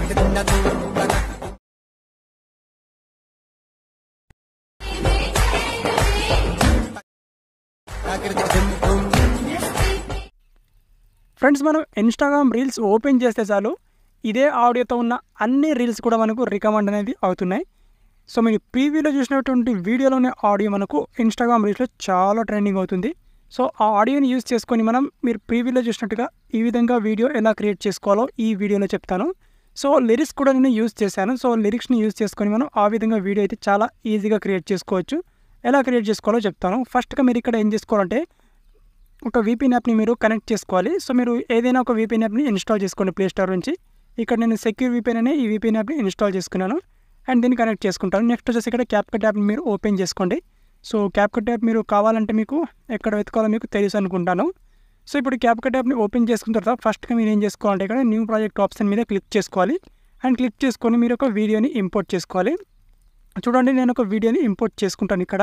friends మనం Instagram reels open చేస్తే చాలు ఇదే ఆడియోతో ఉన్న అన్ని రీల్స్ కూడా మనకు రికమెండ్ అనేది అవుతున్నాయి సో మీరు ప్రీవ్యూలో చూసినటువంటి వీడియోలోనే ఆడియో మనకు ఇన్స్టాగ్రామ్ రీల్స్లో చాలా ట్రెండింగ్ అవుతుంది సో ఆ ఆడియోని యూజ్ చేసుకొని మనం మీరు ప్రీవ్యూలో చూసినట్టుగా ఈ విధంగా వీడియో ఎలా క్రియేట్ చేసుకోవాలో ఈ వీడియోలో చెప్తాను సో లిరిక్స్ కూడా నేను యూజ్ చేశాను సో లిరిక్స్ని యూజ్ చేసుకొని మనం ఆ విధంగా వీడియో అయితే చాలా ఈజీగా క్రియేట్ చేసుకోవచ్చు ఎలా క్రియేట్ చేసుకోవాలో చెప్తాను ఫస్ట్గా మీరు ఇక్కడ ఏం చేసుకోవాలంటే ఒక వీపీఎన్ యాప్ని మీరు కనెక్ట్ చేసుకోవాలి సో మీరు ఏదైనా ఒక వీపీఎన్ యాప్ని ఇన్స్టాల్ చేసుకోండి ప్లే స్టోర్ నుంచి ఇక్కడ నేను సెక్యూర్ వీపీఎన్ అనే ఈ వీపీఎన్ యాప్ని ఇన్స్టాల్ చేసుకున్నాను అండ్ దీన్ని కనెక్ట్ చేసుకుంటాను నెక్స్ట్ వచ్చేసి ఇక్కడ క్యాప్కట్ యాప్ని మీరు ఓపెన్ చేసుకోండి సో క్యాప్కట్ యాప్ మీరు కావాలంటే మీకు ఎక్కడ వెతుకోవాలో మీకు తెలుసు అనుకుంటాను సో ఇప్పుడు క్యాప్కట్ యాప్ని ఓపెన్ చేసుకున్న తర్వాత ఫస్ట్గా మీరు ఏం చేసుకోవాలంటే ఇక్కడ న్యూ ప్రాజెక్ట్ ఆప్షన్ మీద క్లిక్ చేసుకోవాలి అండ్ క్లిక్ చేసుకొని మీరు ఒక వీడియోని ఇంపోర్ట్ చేసుకోవాలి చూడండి నేను ఒక వీడియోని ఇంపోర్ట్ చేసుకుంటాను ఇక్కడ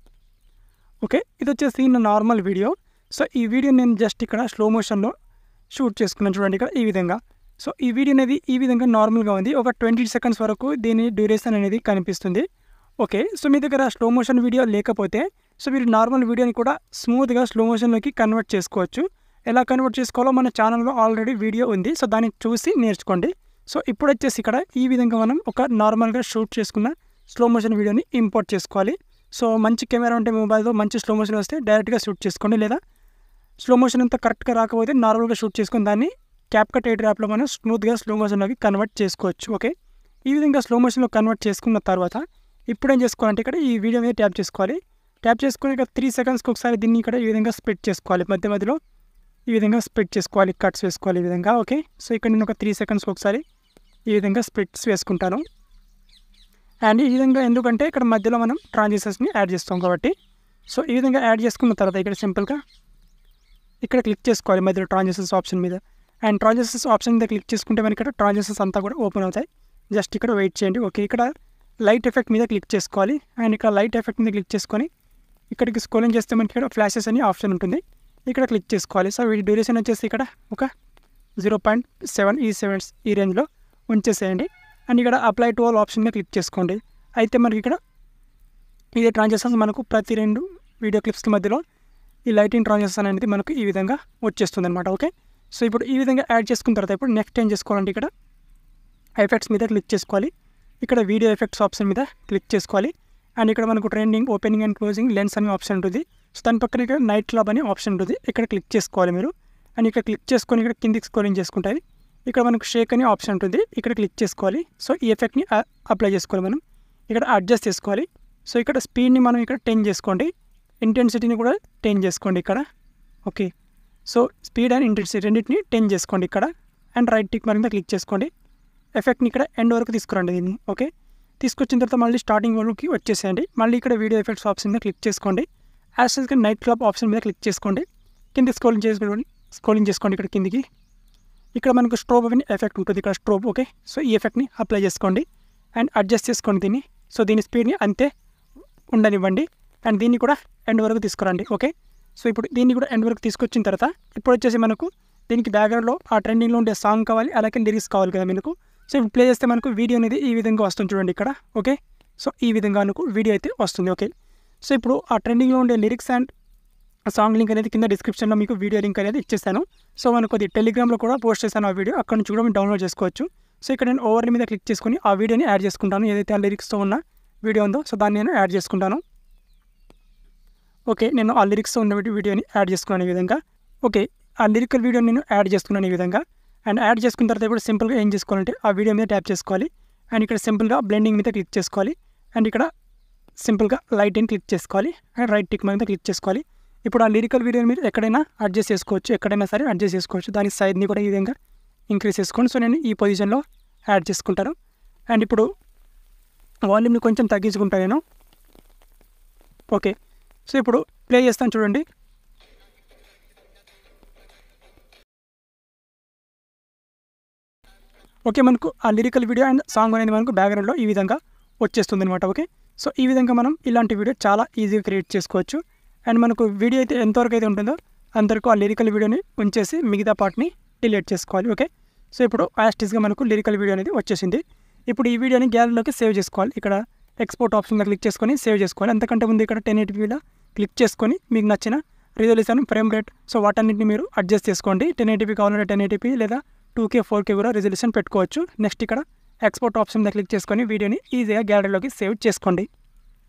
ఓకే ఇది వచ్చేసి నా నార్మల్ వీడియో సో ఈ వీడియో నేను జస్ట్ ఇక్కడ స్లో మోషన్లో షూట్ చేసుకున్నాను చూడండి ఇక్కడ ఈ విధంగా సో ఈ వీడియో అనేది ఈ విధంగా నార్మల్గా ఉంది ఒక ట్వంటీ సెకండ్స్ వరకు దీని డ్యూరేషన్ అనేది కనిపిస్తుంది ఓకే సో మీ దగ్గర స్లో మోషన్ వీడియో లేకపోతే సో మీరు నార్మల్ వీడియోని కూడా స్మూత్గా స్లో మోషన్లోకి కన్వర్ట్ చేసుకోవచ్చు ఎలా కన్వర్ట్ చేసుకోవాలో మన ఛానల్లో ఆల్రెడీ వీడియో ఉంది సో దాన్ని చూసి నేర్చుకోండి సో ఇప్పుడు వచ్చేసి ఇక్కడ ఈ విధంగా మనం ఒక నార్మల్గా షూట్ చేసుకున్న స్లో మోషన్ వీడియోని ఇంపోర్ట్ చేసుకోవాలి సో మంచి కెమెరా ఉంటే మొబైల్లో మంచి స్లో మోషన్ వస్తే డైరెక్ట్గా షూట్ చేసుకోండి లేదా స్లో మోషన్ అంతా కరెక్ట్గా రాకపోతే నార్మల్గా షూట్ చేసుకుని దాన్ని క్యాప్కట్ ఎయిట్ యాప్లో మనం స్మూత్గా స్లో మోషన్లోకి కన్వర్ట్ చేసుకోవచ్చు ఓకే ఈ విధంగా స్లో మోషన్లో కన్వర్ట్ చేసుకున్న తర్వాత ఇప్పుడు ఏం చేసుకోవాలంటే ఇక్కడ ఈ వీడియో మీద ట్యాప్ చేసుకోవాలి ట్యాప్ చేసుకుని ఇక్కడ త్రీ సెకండ్స్కి ఒకసారి దీన్ని ఇక్కడ ఈ విధంగా స్ప్రెడ్ చేసుకోవాలి మధ్య మధ్యలో ఈ విధంగా స్ప్రెడ్ చేసుకోవాలి కట్స్ వేసుకోవాలి ఈ విధంగా ఓకే సో ఇక్కడ నేను ఒక త్రీ సెకండ్స్కి ఒకసారి ఈ విధంగా స్ప్రెడ్స్ వేసుకుంటాను అండ్ ఈ విధంగా ఎందుకంటే ఇక్కడ మధ్యలో మనం ట్రాన్సాక్షన్స్ని యాడ్ చేస్తాం కాబట్టి సో ఈ విధంగా యాడ్ చేసుకున్న తర్వాత ఇక్కడ సింపుల్గా ఇక్కడ క్లిక్ చేసుకోవాలి మధ్యలో ట్రాన్సాక్షన్స్ ఆప్షన్ మీద అండ్ ట్రాన్సాక్షన్స్ ఆప్షన్ మీద క్లిక్ చేసుకుంటే మనకి ఇక్కడ ట్రాన్సాక్షన్స్ అంతా కూడా ఓపెన్ అవుతాయి జస్ట్ ఇక్కడ వెయిట్ చేయండి ఓకే ఇక్కడ లైట్ ఎఫెక్ట్ మీద క్లిక్ చేసుకోవాలి అండ్ ఇక్కడ లైట్ ఎఫెక్ట్ మీద క్లిక్ చేసుకొని ఇక్కడికి స్క్రోలింగ్ చేస్తే మనకి ఇక్కడ ఫ్లాషెస్ అని ఆప్షన్ ఉంటుంది ఇక్కడ క్లిక్ చేసుకోవాలి సో వీటి డ్యూరేషన్ వచ్చేసి ఇక్కడ ఒక జీరో పాయింట్ సెవెన్ ఈ సెవెన్స్ ఈ రేంజ్లో ఉంచేసేయండి అండ్ ఇక్కడ అప్లై టు ఆల్ ఆప్షన్ మీద క్లిక్ చేసుకోండి అయితే మనకి ఇక్కడ ఇదే ట్రాన్సాక్షన్స్ మనకు ప్రతి రెండు వీడియో క్లిప్స్కి మధ్యలో ఈ లైటింగ్ ట్రాన్సాక్షన్ అనేది మనకు ఈ విధంగా వచ్చేస్తుంది అనమాట ఓకే సో ఇప్పుడు ఈ విధంగా యాడ్ చేసుకున్న తర్వాత ఇప్పుడు నెక్స్ట్ ఏం చేసుకోవాలంటే ఇక్కడ ఎఫెక్ట్స్ మీద క్లిక్ చేసుకోవాలి ఇక్కడ వీడియో ఎఫెక్ట్స్ ఆప్షన్ మీద క్లిక్ చేసుకోవాలి అండ్ ఇక్కడ మనకు trending opening and closing lens అనే ఆప్షన్ ఉంటుంది సో దాని పక్కన ఇక్కడ నైట్ క్లబ్ అనే ఆప్షన్ ఉంటుంది ఇక్కడ క్లిక్ చేసుకోవాలి మీరు అండ్ ఇక్కడ క్లిక్ చేసుకొని ఇక్కడ కిందికి స్కోరింగ్ చేసుకుంటుంది ఇక్కడ మనకు షేక్ అనే ఆప్షన్ ఉంటుంది ఇక్కడ క్లిక్ చేసుకోవాలి సో ఈ ఎఫెక్ట్ని అప్లై చేసుకోవాలి మనం ఇక్కడ అడ్జస్ట్ చేసుకోవాలి సో ఇక్కడ స్పీడ్ని మనం ఇక్కడ టెన్ చేసుకోండి ఇంటెన్సిటీని కూడా టెన్ చేసుకోండి ఇక్కడ okay so speed and intensity రెండింటిని టెన్ చేసుకోండి ఇక్కడ అండ్ రైట్ టిక్ మీద క్లిక్ చేసుకోండి ఎఫెక్ట్ని ఇక్కడ ఎండ్ వరకు తీసుకురండి దీన్ని ఓకే తీసుకొచ్చిన తర్వాత మళ్ళీ స్టార్టింగ్ వరకు వచ్చేసేయండి మళ్ళీ ఇక్కడ వీడియో ఎఫెక్ట్స్ ఆప్షన్ మీద క్లిక్ చేసుకోండి యాజ్ నైట్ క్లబ్ ఆప్షన్ మీద క్లిక్ చేసుకోండి కిందికి స్క్రోలింగ్ చేసుకోండి స్క్రోలింగ్ చేసుకోండి ఇక్కడ కిందికి ఇక్కడ మనకు స్ట్రోబ్ అని ఎఫెక్ట్ ఉంటుంది ఇక్కడ స్ట్రోబ్ ఓకే సో ఈ ఎఫెక్ట్ని అప్లై చేసుకోండి అండ్ అడ్జస్ట్ చేసుకోండి దీన్ని సో దీని స్పీడ్ని అంతే ఉండనివ్వండి అండ్ దీన్ని కూడా ఎండ్ వరకు తీసుకురండి ఓకే సో ఇప్పుడు దీన్ని కూడా ఎండ్ వరకు తీసుకొచ్చిన తర్వాత ఇప్పుడు వచ్చేసి మనకు దీనికి బ్యాక్గ్రౌండ్లో ఆ ట్రెండింగ్లో ఉండే సాంగ్ కావాలి అలాగే లిరిక్స్ కావాలి కదా మనకు సో ఇప్పుడు ప్లే చేస్తే మనకు వీడియో అనేది ఈ విధంగా వస్తుంది చూడండి ఇక్కడ ఓకే సో ఈ విధంగా మనకు వీడియో అయితే వస్తుంది ఓకే సో ఇప్పుడు ఆ ట్రెండింగ్లో ఉండే లిరిక్స్ అండ్ సాంగ్ లింక్ అనేది కింద డిస్క్రిప్షన్లో మీకు వీడియో లింక్ అనేది ఇచ్చేస్తాను సో మనకు అది టెలిగ్రామ్లో కూడా పోస్ట్ చేశాను ఆ వీడియో అక్కడ నుంచి కూడా మీరు డౌన్లోడ్ చేసుకోవచ్చు సో ఇక్కడ నేను ఓవర్ మీద క్లిక్ చేసుకొని ఆ వీడియోని యాడ్ చేసుకుంటాను ఏదైతే ఆ లిరిక్స్తో ఉన్న వీడియో ఉందో సో దాన్ని నేను యాడ్ చేసుకుంటాను ఓకే నేను ఆ లిరిక్స్తో ఉన్న వీడియోని యాడ్ చేసుకున్నాను ఈ విధంగా ఓకే ఆ లిరికల్ వీడియోని నేను యాడ్ చేసుకున్నాను ఈ విధంగా అండ్ యాడ్ చేసుకున్న తర్వాత ఇప్పుడు సింపుల్గా ఏం చేసుకోవాలంటే ఆ వీడియో మీద ట్యాప్ చేసుకోవాలి అండ్ ఇక్కడ సింపుల్గా బ్లెండింగ్ మీద క్లిక్ చేసుకోవాలి అండ్ ఇక్కడ సింపుల్గా లైట్ అని క్లిక్ చేసుకోవాలి అండ్ రైట్ టిక్ మీద క్లిక్ చేసుకోవాలి ఇప్పుడు ఆ లిరికల్ వీడియోని మీరు ఎక్కడైనా అడ్జస్ట్ చేసుకోవచ్చు ఎక్కడైనా సరే అడ్జస్ట్ చేసుకోవచ్చు దాని సైజ్ని కూడా ఈ విధంగా ఇంక్రీజ్ చేసుకోండి సో నేను ఈ పొజిషన్లో యాడ్ చేసుకుంటాను అండ్ ఇప్పుడు వాల్యూమ్ని కొంచెం తగ్గించుకుంటాను నేను ఓకే సో ఇప్పుడు ప్లే చేస్తాను చూడండి ఓకే మనకు ఆ లిరికల్ వీడియో అండ్ సాంగ్ అనేది మనకు బ్యాక్గ్రౌండ్లో ఈ విధంగా వచ్చేస్తుంది అనమాట ఓకే సో ఈ విధంగా మనం ఇలాంటి వీడియో చాలా ఈజీగా క్రియేట్ చేసుకోవచ్చు అండ్ మనకు వీడియో అయితే ఎంతవరకు అయితే ఉంటుందో అంతవరకు ఆ లిరికల్ వీడియోని ఉంచేసి మిగతా పార్ట్ని డిలీట్ చేసుకోవాలి ఓకే సో ఇప్పుడు యాస్టిస్గా మనకు లిరికల్ వీడియో అనేది వచ్చేసింది ఇప్పుడు ఈ వీడియోని గ్యాలరీలోకి సేవ్ చేసుకోవాలి ఇక్కడ ఎక్స్పోర్ట్ ఆప్షన్ మీద క్లిక్ చేసుకొని సేవ్ చేసుకోవాలి అంతకంటే ముందు ఇక్కడ టెన్ ఎయిటీపీలో క్లిక్ చేసుకొని మీకు నచ్చిన రిజల్యూషన్ ఫ్రేమ్ రేట్ సో వాటన్నిటిని మీరు అడ్జస్ట్ చేసుకోండి టెన్ ఎయిటీపీ కావాలంటే టెన్ ఎయిటీపీ లేదా టూ కే ఫోర్ కే కూడా రిజల్యూషన్ పెట్టుకోవచ్చు నెక్స్ట్ ఇక్కడ ఎక్స్పోర్ట్ ఆప్షన్ మీద క్లిక్ చేసుకొని వీడియోని ఈజీగా గ్యాలరీలోకి సేవ్ చేసుకోండి